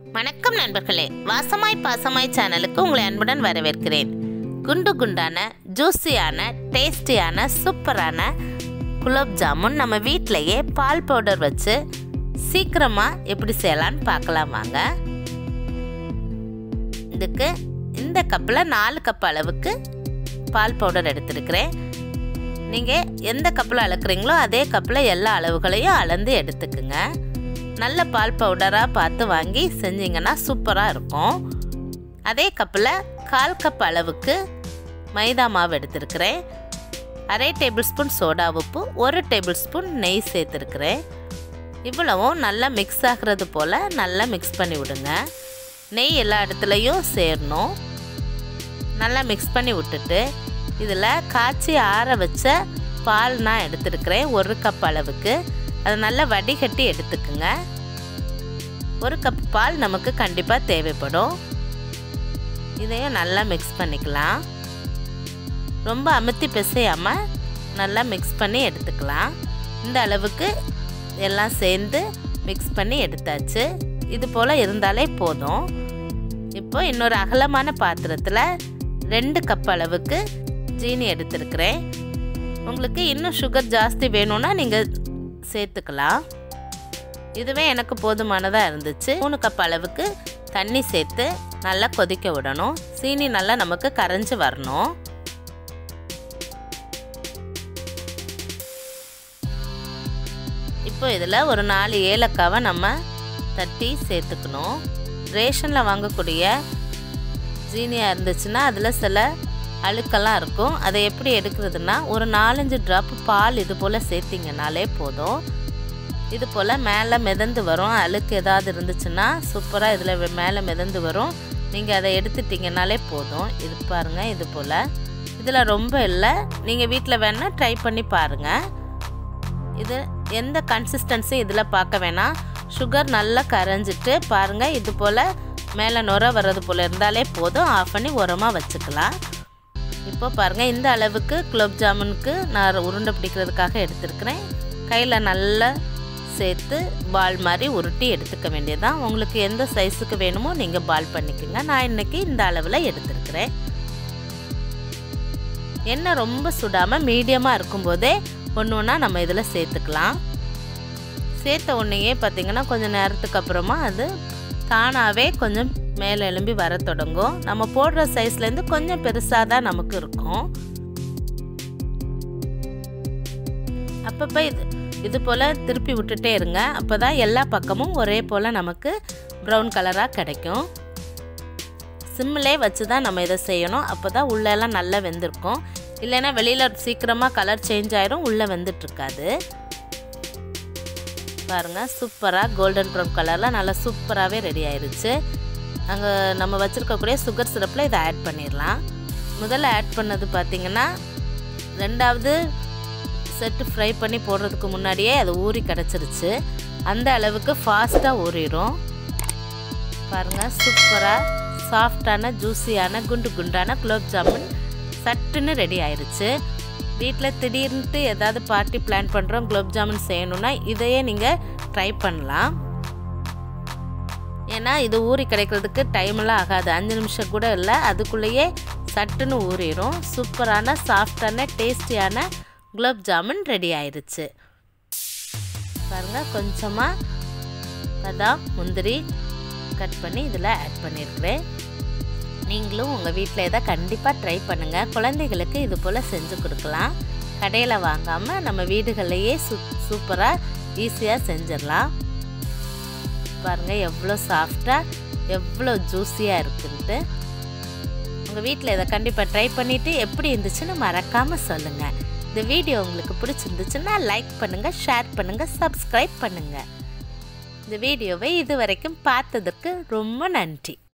வணக்கம் நண்பர்களே வாசமாய் பாசமாய் சேனலுக்கு உங்களை அன்புடன் வரவேற்கிறேன் குண்டு குண்டான ஜூஸியான டேஸ்டியான சூப்பரான குலோப் ஜாமுன் நம்ம வீட்டிலையே பால் பவுடர் வச்சு சீக்கிரமாக எப்படி செய்யலான்னு பார்க்கலாம் வாங்க இதுக்கு இந்த கப்பில் நாலு கப் அளவுக்கு பால் பவுடர் எடுத்துருக்கிறேன் நீங்கள் எந்த கப்பில் அளக்குறீங்களோ அதே கப்பில் எல்லா அளவுகளையும் அளந்து எடுத்துக்குங்க நல்ல பால் பவுடராக பார்த்து வாங்கி செஞ்சிங்கன்னா சூப்பராக இருக்கும் அதே கப்பில் கால் கப் அளவுக்கு மைதா மாவு எடுத்துருக்கிறேன் அரை டேபிள் ஸ்பூன் சோடா உப்பு ஒரு டேபிள் ஸ்பூன் நெய் சேர்த்துருக்கிறேன் இவ்வளவும் நல்லா மிக்ஸ் ஆகிறது போல் நல்லா மிக்ஸ் பண்ணி விடுங்க நெய் எல்லா இடத்துலையும் சேரணும் நல்லா மிக்ஸ் பண்ணி விட்டுட்டு இதில் காய்ச்சி ஆற வச்ச பால் நான் எடுத்துருக்கிறேன் ஒரு கப் அளவுக்கு அதை நல்லா வடிகட்டி எடுத்துக்குங்க ஒரு கப் பால் நமக்கு கண்டிப்பாக தேவைப்படும் இதையும் நல்லா மிக்ஸ் பண்ணிக்கலாம் ரொம்ப அமுத்தி பிசையாமல் நல்லா மிக்ஸ் பண்ணி எடுத்துக்கலாம் இந்த அளவுக்கு எல்லாம் சேர்ந்து மிக்ஸ் பண்ணி எடுத்தாச்சு இது போல் இருந்தாலே போதும் இப்போ இன்னொரு அகலமான பாத்திரத்தில் ரெண்டு கப் அளவுக்கு ஜீனி எடுத்துருக்கிறேன் உங்களுக்கு இன்னும் சுகர் ஜாஸ்தி வேணும்னா நீங்கள் சேர்த்துக்கலாம் இதுவே எனக்கு போதுமானதாக இருந்துச்சு மூணு கப் அளவுக்கு தண்ணி சேர்த்து நல்லா கொதிக்க விடணும் சீனி நல்லா நமக்கு கரைஞ்சி வரணும் இப்போ இதில் ஒரு நாலு ஏலக்காவை நம்ம தட்டி சேர்த்துக்கணும் ரேஷனில் வாங்கக்கூடிய ஜீனியாக இருந்துச்சுன்னா அதில் சில அழுக்கெல்லாம் இருக்கும் அதை எப்படி எடுக்கிறதுனா ஒரு நாலஞ்சு ட்ராப் பால் இது போல் சேர்த்திங்கனாலே போதும் இது போல் மேலே மிதந்து வரும் அழுக்கு ஏதாவது இருந்துச்சுன்னா சூப்பராக இதில் மேலே மிதந்து வரும் நீங்கள் அதை எடுத்துட்டிங்கனாலே போதும் இது பாருங்கள் இது போல் இதில் ரொம்ப இல்லை நீங்கள் வீட்டில் வேணால் ட்ரை பண்ணி பாருங்கள் இது எந்த கன்சிஸ்டன்சி இதில் பார்க்க வேணாம் சுகர் நல்லா கரைஞ்சிட்டு பாருங்கள் இது போல் மேலே நுர வர்றது போல் இருந்தாலே போதும் ஆஃப் பண்ணி உரமாக வச்சுக்கலாம் இப்போ பாருங்கள் இந்த அளவுக்கு குலோப் ஜாமுனுக்கு நான் உருண்டை பிடிக்கிறதுக்காக எடுத்துருக்கிறேன் கையில் நல்லா சேர்த்து பால் மாதிரி உருட்டி எடுத்துக்க வேண்டியதான் உங்களுக்கு எந்த சைஸுக்கு வேணுமோ நீங்கள் பால் பண்ணிக்கோங்க நான் இன்றைக்கி இந்த அளவில் எடுத்துருக்கிறேன் எண்ணெய் ரொம்ப சுடாமல் மீடியமாக இருக்கும்போதே ஒன்று ஒன்றா நம்ம இதில் சேர்த்துக்கலாம் சேர்த்த உடனேயே பார்த்திங்கன்னா கொஞ்சம் நேரத்துக்கு அப்புறமா அது தானாகவே கொஞ்சம் மேலே எழும்பி வர தொடங்கும் நம்ம போடுற சைஸ்லேருந்து கொஞ்சம் பெருசாக தான் நமக்கு இருக்கும் அப்பப்போ இது இது போல் திருப்பி விட்டுட்டே இருங்க அப்போ தான் எல்லா பக்கமும் ஒரே போல் நமக்கு ப்ரௌன் கலராக கிடைக்கும் சிம்மிலே வச்சு தான் நம்ம இதை செய்யணும் அப்போ தான் உள்ளெல்லாம் நல்லா வெந்திருக்கும் இல்லைன்னா வெளியில் சீக்கிரமாக கலர் சேஞ்ச் ஆயிரும் உள்ளே வெந்துட்டுருக்காது பாருங்கள் சூப்பராக கோல்டன் ப்ரௌன் கலரில் நல்லா சூப்பராகவே ரெடி ஆயிடுச்சு அங்கே நம்ம வச்சுருக்கக்கூடிய சுகர் சிரப்பில் இதை ஆட் பண்ணிடலாம் முதல்ல ஆட் பண்ணது பார்த்திங்கன்னா ரெண்டாவது செட்டு ஃப்ரை பண்ணி போடுறதுக்கு முன்னாடியே அது ஊறி கிடச்சிருச்சு அந்த அளவுக்கு ஃபாஸ்ட்டாக ஊறிடும் பாருங்கள் சூப்பராக சாஃப்டான ஜூஸியான குண்டு குண்டான குலோப் ஜாமுன் சட்டுன்னு ரெடி ஆயிடுச்சு வீட்டில் திடீர்னுட்டு ஏதாவது பார்ட்டி பிளான் பண்ணுறோம் குலோப் ஜாமுன் செய்யணுன்னா இதையே நீங்கள் ட்ரை பண்ணலாம் ஏன்னா இது ஊறி கிடைக்கிறதுக்கு டைமெல்லாம் ஆகாது அஞ்சு நிமிஷம் கூட இல்லை அதுக்குள்ளேயே சட்டுன்னு ஊறிடும் சூப்பரான சாஃப்டான டேஸ்டியான குலோப் ஜாமுன் ரெடி ஆயிடுச்சு பாருங்கள் கொஞ்சமாக பதாம் முந்திரி கட் பண்ணி இதில் ஆட் பண்ணியிருக்கிறேன் நீங்களும் உங்கள் வீட்டில் இதை கண்டிப்பாக ட்ரை பண்ணுங்கள் குழந்தைகளுக்கு இது போல் செஞ்சு கொடுக்கலாம் கடையில் வாங்காமல் நம்ம வீடுகள்லையே சூ சூப்பராக ஈஸியாக செஞ்சிடலாம் பாருங்கள் எவ்வளோ சாஃப்டாக எவ்வளோ ஜூஸியாக இருக்குன்ட்டு உங்கள் வீட்டில் இதை கண்டிப்பாக ட்ரை பண்ணிவிட்டு எப்படி இருந்துச்சுன்னு மறக்காமல் சொல்லுங்கள் இந்த வீடியோ உங்களுக்கு பிடிச்சிருந்துச்சுன்னா லைக் பண்ணுங்கள் ஷேர் பண்ணுங்கள் சப்ஸ்கிரைப் பண்ணுங்கள் இந்த வீடியோவை இது வரைக்கும் பார்த்ததற்கு ரொம்ப நன்றி